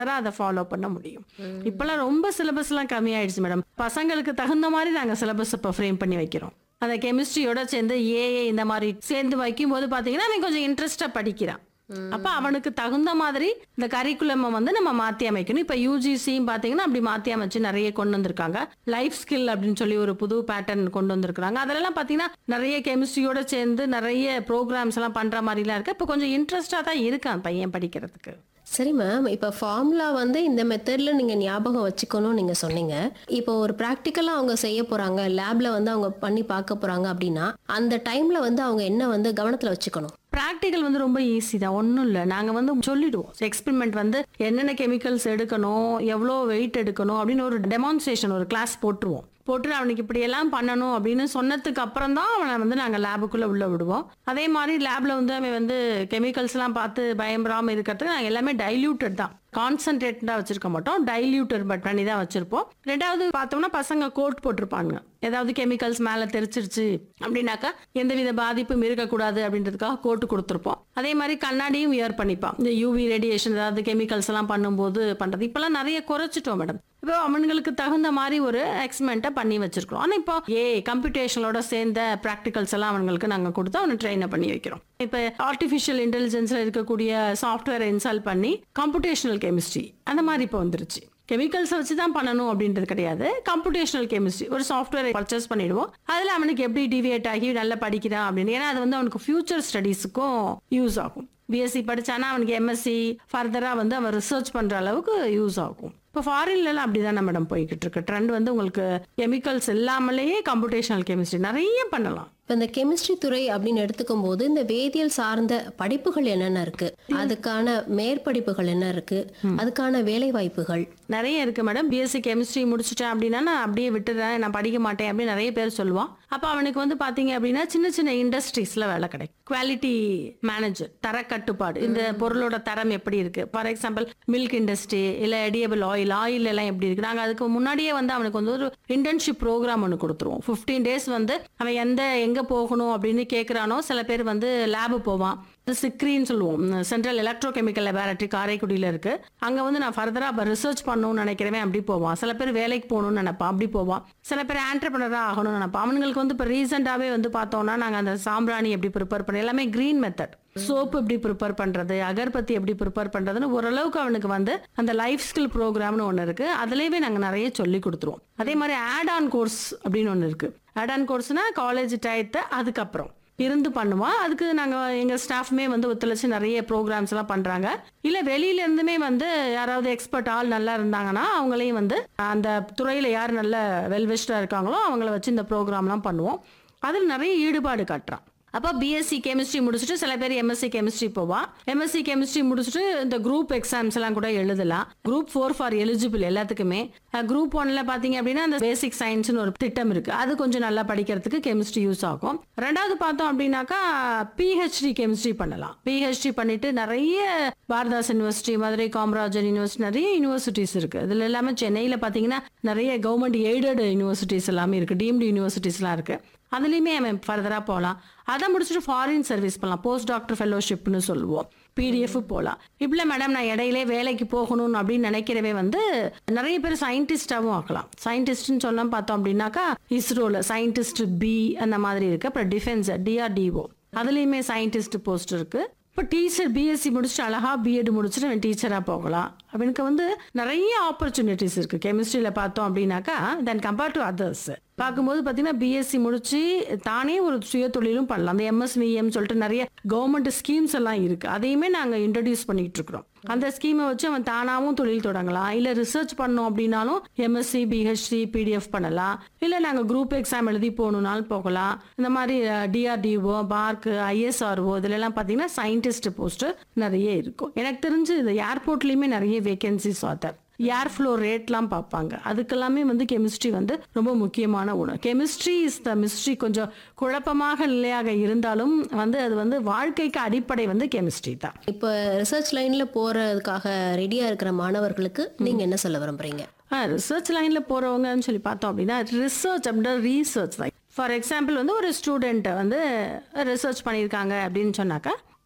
அதை ஃபாலோ பண்ண முடியும் இப்பெல்லாம் ரொம்ப சிலபஸ்லாம் கம்மியாயிடுச்சு மேடம் பசங்களுக்கு தகுந்த மாதிரி நாங்க சிலபஸ் இப்போ ஃப்ரேம் பண்ணி வைக்கிறோம் அந்த கெமிஸ்ட்ரியோட சேர்ந்து ஏஏ இந்த மாதிரி சேர்ந்து வைக்கும்போது பாத்தீங்கன்னா அவன் கொஞ்சம் இன்ட்ரெஸ்டா படிக்கிறான் அப்ப அவனுக்கு தகுந்த மாதிரி இந்த கரிக்குலம் வந்து நம்ம மாத்தி அமைக்கணும் இப்ப யூஜிசியும் பாத்தீங்கன்னா அப்படி மாத்தி அமைச்சு நிறைய கொண்டு வந்திருக்காங்க லைஃப் ஸ்கில் அப்படின்னு சொல்லி ஒரு புது பேட்டர்ன் கொண்டு வந்திருக்காங்க அதெல்லாம் பாத்தீங்கன்னா நிறைய கெமிஸ்ட்ரியோட சேர்ந்து நிறைய ப்ரோக்ராம்ஸ் எல்லாம் பண்ற மாதிரிலாம் இருக்கு இப்ப கொஞ்சம் இன்ட்ரெஸ்டா தான் இருக்கான் பையன் படிக்கிறதுக்கு சரி மேம் இப்போ ஃபார்முலா வந்து இந்த மெத்தடில் நீங்கள் ஞாபகம் வச்சுக்கணும்னு நீங்கள் சொன்னீங்க இப்போ ஒரு ப்ராக்டிக்கலாக அவங்க செய்ய போகிறாங்க லேபில் வந்து அவங்க பண்ணி பார்க்க போகிறாங்க அப்படின்னா அந்த டைமில் வந்து அவங்க என்ன வந்து கவனத்தில் வச்சுக்கணும் ப்ராக்டிக்கல் வந்து ரொம்ப ஈஸி தான் ஒன்றும் இல்லை நாங்கள் வந்து சொல்லிடுவோம் எக்ஸ்பெரிமெண்ட் வந்து என்னென்ன கெமிக்கல்ஸ் எடுக்கணும் எவ்வளோ வெயிட் எடுக்கணும் அப்படின்னு ஒரு டெமான்ஸ்ட்ரேஷன் ஒரு கிளாஸ் போட்டுருவோம் போட்டு அவனுக்கு இப்படி எல்லாம் பண்ணணும் அப்படின்னு சொன்னதுக்கு அப்புறம் தான் அவனை வந்து நாங்கள் லேபுக்குள்ளே உள்ள விடுவோம் அதே மாதிரி லேபில் வந்து அவன் வந்து கெமிக்கல்ஸ்லாம் பார்த்து பயம்படாமல் இருக்கிறதுக்கு நாங்கள் எல்லாமே டைல்யூட்டட் தான் கான்சன்ட்ரேட்டடாக வச்சிருக்க மாட்டோம் டைல்யூட்டட் பட் பண்ணி தான் வச்சிருப்போம் ரெண்டாவது பார்த்தோம்னா பசங்க கோட் போட்டிருப்பாங்க ஏதாவது கெமிக்கல்ஸ் மேலே தெரிச்சிருச்சு அப்படின்னாக்கா எந்தவித பாதிப்பும் இருக்கக்கூடாது அப்படின்றதுக்காக கோட்டு கொடுத்துருப்போம் அதே மாதிரி கண்ணாடியும் வியர் பண்ணிப்பான் இந்த யூவி ரேடியேஷன் ஏதாவது கெமிக்கல்ஸ் எல்லாம் பண்ணும்போது பண்றது இப்பெல்லாம் நிறைய குறைச்சிட்டோம் மேடம் இப்போ அவனுங்களுக்கு தகுந்த மாதிரி ஒரு எக்ஸ்மெண்ட்டை பண்ணி வச்சிருக்கிறோம் ஆனால் இப்போ ஏ கம்ப்யூட்டேஷனோட சேர்ந்த ப்ராக்டிகல்ஸ் எல்லாம் அவங்களுக்கு நாங்கள் கொடுத்து அவனை ட்ரெயினை பண்ணி வைக்கிறோம் இப்போ ஆர்டிஃபிஷியல் இன்டெலிஜென்ஸில் இருக்கக்கூடிய சாஃப்ட்வேரை இன்ஸ்டால் பண்ணி கம்ப்யூட்டேஷனல் கெமிஸ்ட்ரி அந்த மாதிரி இப்போ வந்துருச்சு கெமிக்கல்ஸ் வச்சு தான் பண்ணணும் அப்படின்றது கிடையாது கம்ப்யூட்டேஷனல் கெமிஸ்ட்ரி ஒரு சாஃப்ட்வேரை பர்ச்சேஸ் பண்ணிடுவோம் அதில் அவனுக்கு எப்படி டிவியேட் ஆகி நல்லா படிக்கிறான் அப்படின்னு ஏன்னா அது வந்து அவனுக்கு ஃபியூச்சர் ஸ்டடீஸுக்கும் யூஸ் ஆகும் பிஎஸ்சி படிச்சானா அவனுக்கு எம்எஸ்சி ஃபர்தராக வந்து அவன் ரிசர்ச் பண்ணுற அளவுக்கு யூஸ் ஆகும் இப்போ ஃபாரின்லலாம் அப்படி தான் மேடம் போய்கிட்டு இருக்கு ட்ரெண்ட் வந்து உங்களுக்கு கெமிக்கல்ஸ் இல்லாமலேயே கம்ப்யூட்டேஷனல் கெமிஸ்ட்ரி நிறைய பண்ணலாம் இப்போ இந்த கெமிஸ்ட்ரி துறை அப்படின்னு எடுத்துக்கும் போது இந்த வேதியியல் சார்ந்த படிப்புகள் என்னென்ன இருக்கு அதுக்கான மேற்படிப்புகள் என்ன இருக்கு அதுக்கான வேலை வாய்ப்புகள் நிறைய இருக்கு மேடம் பிஎஸ்சி கெமிஸ்ட்ரி முடிச்சிட்டேன் அப்படின்னா நான் அப்படியே விட்டுறேன் நான் படிக்க மாட்டேன் அப்படின்னு நிறைய பேர் சொல்லுவான் அப்போ அவனுக்கு வந்து பாத்தீங்க அப்படின்னா சின்ன சின்ன இண்டஸ்ட்ரீஸ்ல வேலை கிடைக்கும் குவாலிட்டி மேனேஜர் தர கட்டுப்பாடு இந்த பொருளோட தரம் எப்படி இருக்கு ஃபார் எக்ஸாம்பிள் மில்க் இண்டஸ்ட்ரி இல்ல எடியபிள் ஆயில் ஆயில் எல்லாம் எப்படி இருக்கு நாங்க அதுக்கு முன்னாடியே வந்து அவனுக்கு வந்து ஒரு இன்டர்ன்ஷிப் ப்ரோக்ராம் ஒன்று கொடுத்துருவோம் 15 டேஸ் வந்து அவன் எந்த எங்க போகணும் அப்படின்னு கேட்குறானோ சில பேர் வந்து லேபு போவான் சிக்ரின்னு சொல்லுவோம் சென்ட்ரல் எலக்ட்ரோ கெமிக்கல் லெபார்டரி காரைக்குடியில் இருக்கு அங்க வந்து நான் ஃபர்தராக ரிசர்ச் பண்ணணும்னு நினைக்கிறவன் அப்படி போவான் சில பேர் வேலைக்கு போகணும்னு நினைப்பான் அப்படி போவான் சில பேர் ஆண்டர்பனராக ஆகணும்னு நினைப்பான் அவனுங்களுக்கு வந்து இப்போ ரீசெண்டாகவே வந்து பார்த்தோம்னா நாங்கள் அந்த சாம்பிராணி எப்படி ப்ரிப்பேர் பண்ணி எல்லாமே க்ரீன் மெத்தட் சோப்பு எப்படி ப்ரிப்பேர் பண்றது அகர்பத்தி எப்படி ப்ரிப்பேர் பண்றதுன்னு ஓரளவுக்கு அவனுக்கு வந்து அந்த லைஃப் ஸ்கில் ப்ரோக்ராம்னு ஒன்று இருக்கு அதுலேயே நாங்கள் நிறைய சொல்லி கொடுத்துருவோம் அதே மாதிரி ஆட் ஆன் கோர்ஸ் அப்படின்னு ஒன்று இருக்கு ஆட் ஆன் கோர்ஸ்னா காலேஜ் டயத்தை அதுக்கப்புறம் இருந்து பண்ணுவான் அதுக்கு நாங்கள் எங்கள் ஸ்டாஃப்மே வந்து ஒத்துழைச்சு நிறைய ப்ரோக்ராம்ஸ் எல்லாம் பண்ணுறாங்க இல்லை வெளியில இருந்துமே வந்து யாராவது எக்ஸ்பர்ட் ஆள் நல்லா இருந்தாங்கன்னா அவங்களையும் வந்து அந்த துறையில் யார் நல்ல வெல்விஸ்டாக இருக்காங்களோ அவங்கள வச்சு இந்த ப்ரோக்ராம்லாம் பண்ணுவோம் அதில் நிறைய ஈடுபாடு காட்டுறான் அப்போ பிஎஸ்சி கெமிஸ்ட்ரி முடிச்சுட்டு சில பேர் எம்எஸ்சி கெமிஸ்ட்ரி போவான் எம்எஸ்சி கெமிஸ்ட்ரி முடிச்சுட்டு இந்த குரூப் எக்ஸாம்ஸ் எல்லாம் கூட எழுதலாம் குரூப் ஃபோர் ஃபார் எலிஜிபிள் எல்லாத்துக்குமே குரூப் ஒன்ல பாத்தீங்க அப்படின்னா அந்த பேசிக் சயின்ஸ்னு ஒரு திட்டம் இருக்கு அது கொஞ்சம் நல்லா படிக்கிறதுக்கு கெமிஸ்ட்ரி யூஸ் ஆகும் ரெண்டாவது பார்த்தோம் அப்படின்னாக்கா பிஹெச்டி கெமிஸ்ட்ரி பண்ணலாம் பிஹெச்டி பண்ணிட்டு நிறைய பாரதாஸ் யூனிவர்சிட்டி மதுரை காமராஜர் யூனிவர்சிட்டி நிறைய யூனிவர்சிட்டிஸ் இருக்கு இதுல எல்லாமே சென்னையில பாத்தீங்கன்னா நிறைய கவர்மெண்ட் எய்டட் யூனிவர்சிட்டிஸ் எல்லாமே இருக்கு டீம்டு யூனிவர்சிட்டிஸ்லாம் இருக்கு அதுலேயுமே அவன் ஃபர்தராக போகலாம் அதை முடிச்சுட்டு ஃபாரின் சர்வீஸ் பண்ணலாம் போஸ்ட் டாக்டர் ஃபெலோஷிப்னு சொல்லுவோம் பிடிஎஃப் போகலாம் இப்படி மேடம் நான் இடையிலே வேலைக்கு போகணும் அப்படின்னு நினைக்கிறவே வந்து நிறைய பேர் சயின்டிஸ்டாகவும் ஆக்கலாம் சயின்டிஸ்ட்னு சொல்ல பார்த்தோம் அப்படின்னாக்கா இஸ்ரோவில் சயின்டிஸ்ட் பி அந்த மாதிரி இருக்கு அப்புறம் டிஃபென்ஸ் டிஆர்டிஓ அதுலேயுமே சயின்டிஸ்ட் போஸ்ட் இருக்கு இப்போ டீச்சர் பிஎஸ்சி முடிச்சுட்டு அழகா பிஎட் முடிச்சுட்டு அவன் டீச்சராக போகலாம் அவனுக்கு வந்து நிறைய ஆப்பர்ச்சுனிட்டிஸ் இருக்கு கெமிஸ்ட்ரியில் பார்த்தோம் அப்படின்னாக்கா தென் கம்பேர் டு அதர்ஸ் பார்க்கும்போது பார்த்தீங்கன்னா பிஎஸ்சி முடிச்சு தானே ஒரு சுய தொழிலும் பண்ணலாம் அந்த எம்எஸ்விஎம் சொல்லிட்டு நிறைய கவர்மெண்ட் ஸ்கீம்ஸ் எல்லாம் இருக்கு அதையுமே நாங்கள் இன்ட்ரடியூஸ் பண்ணிட்டு இருக்கிறோம் அந்த ஸ்கீமை வச்சு அவன் தானாவும் தொழில் தொடங்கலாம் இல்லை ரிசர்ச் பண்ணோம் அப்படின்னாலும் எம்எஸ்சி பிஹெச்டி பிடிஎஃப் பண்ணலாம் இல்லை நாங்கள் குரூப் எக்ஸாம் எழுதி போகணுன்னாலும் போகலாம் இந்த மாதிரி டிஆர்டிஓ பார்க் ஐஎஸ்ஆர்ஓ இதுலலாம் பார்த்தீங்கன்னா சயின்டிஸ்ட் போஸ்ட் நிறைய இருக்கும் எனக்கு தெரிஞ்சு இந்த ஏர்போர்ட்லேயுமே நிறைய வேகன்சிஸ் ஆத்தர் ஏர் ஃப்ளோ ரேட்லாம் பார்ப்பாங்க அதுக்கெல்லாமே வந்து கெமிஸ்ட்ரி வந்து ரொம்ப முக்கியமான ஒன்று கெமிஸ்ட்ரி இஸ் த மிஸ்ட்ரி கொஞ்சம் குழப்பமாக நிலையாக இருந்தாலும் வந்து அது வந்து வாழ்க்கைக்கு அடிப்படை வந்து கெமிஸ்ட்ரி தான் இப்போ ரிசர்ச் லைன்ல போறதுக்காக ரெடியா இருக்கிற மாணவர்களுக்கு நீங்க என்ன சொல்ல விரும்புறீங்க ரிசர்ச் லைனில் போகிறவங்கன்னு சொல்லி பார்த்தோம் அப்படின்னா ரிசர்ச் அப்படின்னா ரீசர்ச் தான் ஃபார் எக்ஸாம்பிள் வந்து ஒரு ஸ்டூடெண்ட்டை வந்து ரிசர்ச் பண்ணியிருக்காங்க அப்படின்னு சொன்னாக்கா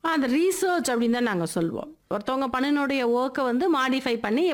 அந்த ரீசர்ச் அப்படின்னு தான் நாங்கள் சொல்லுவோம் ஒருத்தவங்க பண்ணினுடைய ஒர்க்கை வந்து மாடிஃபை பண்ணி